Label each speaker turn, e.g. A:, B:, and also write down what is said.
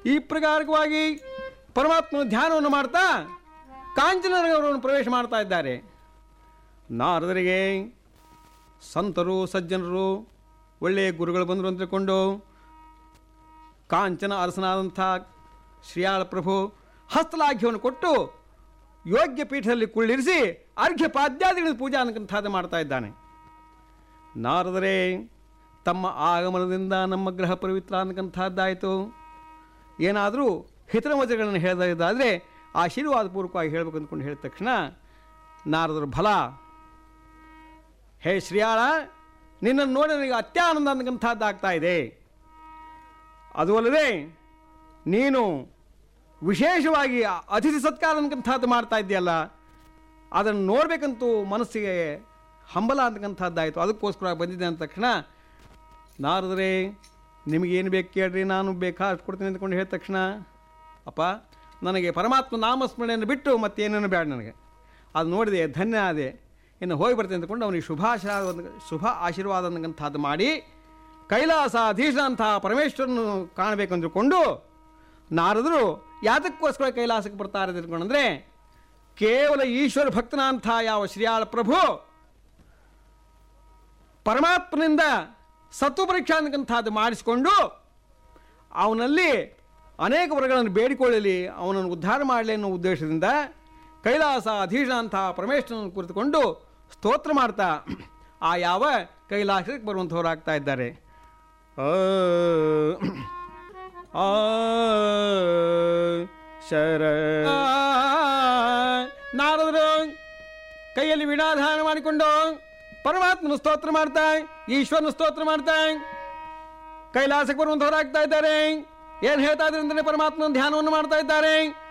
A: ಈ ಪ್ರಕಾರಕವಾಗಿ ಪರಮಾತ್ಮನ ಧ್ಯಾನವನ್ನು ಮಾಡ್ತಾ ಕಾಂಚನನಗರವನ್ನು ಪ್ರವೇಶ ಮಾಡ್ತಾ ಇದ್ದಾರೆ ನಾರದರಿಗೆ ಸಂತರು ಸಜ್ಜನರು ಒಳ್ಳೆಯ ಗುರುಗಳು ಬಂದರು ಅಂತ ತಿಳ್ಕೊಂಡು ಕಾಂಚನ ಅರಸನಾದಂಥ ಶ್ರೀಯಾಳ ಪ್ರಭು ಹಸ್ತಲಾಘ್ಯವನ್ನು ಕೊಟ್ಟು ಯೋಗ್ಯ ಪೀಠದಲ್ಲಿ ಕುಳ್ಳಿರಿಸಿ ಅರ್ಘ್ಯ ಪಾದ್ಯಾದಿಗಳ ಪೂಜಾ ಅನ್ನಕ್ಕಂಥದ್ದು ಮಾಡ್ತಾ ಇದ್ದಾನೆ ನಾರದರೆ ತಮ್ಮ ಆಗಮನದಿಂದ ನಮ್ಮ ಗ್ರಹ ಪವಿತ್ರ ಅನ್ನಕ್ಕಂಥದ್ದಾಯಿತು ಏನಾದರೂ ಹಿತರವಚಗಳನ್ನು ಹೇಳದಾದರೆ ಆಶೀರ್ವಾದ ಪೂರ್ವಕವಾಗಿ ಹೇಳಬೇಕು ಅಂದ್ಕೊಂಡು ಹೇಳಿದ ತಕ್ಷಣ ನಾರದರು ಫಲ ಹೇ ಶ್ರೀಯಾಳ ನಿನ್ನನ್ನು ನೋಡಿ ನನಗೆ ಅತ್ಯಾನಂದ ಅನ್ನಕ್ಕಂಥದ್ದು ಆಗ್ತಾ ಇದೆ ಅದು ಅಲ್ಲದೆ ನೀನು ವಿಶೇಷವಾಗಿ ಅತಿಥಿ ಸತ್ಕಾರ ಅನ್ನಕ್ಕಂಥದ್ದು ಮಾಡ್ತಾ ಇದೆಯಲ್ಲ ಅದನ್ನು ನೋಡಬೇಕಂತೂ ಮನಸ್ಸಿಗೆ ಹಂಬಲ ಅಂತಕ್ಕಂಥದ್ದಾಯಿತು ಅದಕ್ಕೋಸ್ಕರ ಬಂದಿದ್ದೆ ಅಂದ ತಕ್ಷಣ ನಾರದರೆ ನಿಮಗೇನು ಬೇಕು ಕೇಳ್ರಿ ನಾನು ಬೇಕಾಷ್ಟು ಕೊಡ್ತೀನಿ ಅಂದ್ಕೊಂಡು ಹೇಳಿದ ತಕ್ಷಣ ಅಪ್ಪ ನನಗೆ ಪರಮಾತ್ಮ ನಾಮಸ್ಮರಣೆಯನ್ನು ಬಿಟ್ಟು ಮತ್ತೇನೇನು ಬೇಡ ನನಗೆ ಅದು ನೋಡಿದೆ ಧನ್ಯ ಆದೆ ಇನ್ನು ಹೋಗಿ ಬರ್ತೀನಿ ಅಂದ್ಕೊಂಡು ಅವನಿಗೆ ಶುಭಾಶೀರ್ವಾದ ಶುಭ ಆಶೀರ್ವಾದ ಅನ್ನಕ್ಕಂಥದ್ದು ಮಾಡಿ ಕೈಲಾಸ ಅಧೀಶನಂಥ ಪರಮೇಶ್ವರನು ಕಾಣಬೇಕು ಅಂದುಕೊಂಡು ನಾರದರು ಯಾತಕ್ಕೋಸ್ಕರ ಕೈಲಾಸಕ್ಕೆ ಬರ್ತಾರೆ ಅಂತ ತಿಳ್ಕೊಂಡ್ರೆ ಕೇವಲ ಈಶ್ವರ ಭಕ್ತನಂಥ ಯಾವ ಶ್ರೀಯಾಳ ಪ್ರಭು ಪರಮಾತ್ಮನಿಂದ ಸತ್ವ ಪರೀಕ್ಷಾ ಅನ್ನಕ್ಕಂಥದ್ದು ಮಾಡಿಸಿಕೊಂಡು ಅವನಲ್ಲಿ ಅನೇಕ ವರಗಳನ್ನು ಬೇಡಿಕೊಳ್ಳಲಿ ಅವನನ್ನು ಉದ್ಧಾರ ಮಾಡಲಿ ಅನ್ನೋ ಉದ್ದೇಶದಿಂದ ಕೈಲಾಸ ಅಧೀಶ ಅಂತ ಪರಮೇಶ್ವರನ ಕುರಿತುಕೊಂಡು ಸ್ತೋತ್ರ ಮಾಡ್ತಾ ಆ ಯಾವ ಕೈಲಾಸಕ್ಕೆ ಬರುವಂಥವ್ರಾಗ್ತಾ ಇದ್ದಾರೆ ಆ, ಆ, ಶರ ನಾರದರು ಕೈಯಲ್ಲಿ ವೀಣಾಧಾನ ಮಾಡಿಕೊಂಡು ಪರಮಾತ್ಮನ ಸ್ತೋತ್ರ ಮಾಡ್ತಾ ಈಶ್ವರನ ಸ್ತೋತ್ರ ಮಾಡ್ತಾ ಕೈಲಾಸಕ್ಕೆ ಬರುವಂಥವ್ರಾಗ್ತಾ ಇದ್ದಾರೆ ಏನು ಹೇಳ್ತಾ ಇದ್ದಾರೆ ಅಂದರೆ ಪರಮಾತ್ಮನ ಧ್ಯಾನವನ್ನು ಮಾಡ್ತಾ ಇದ್ದಾರೆ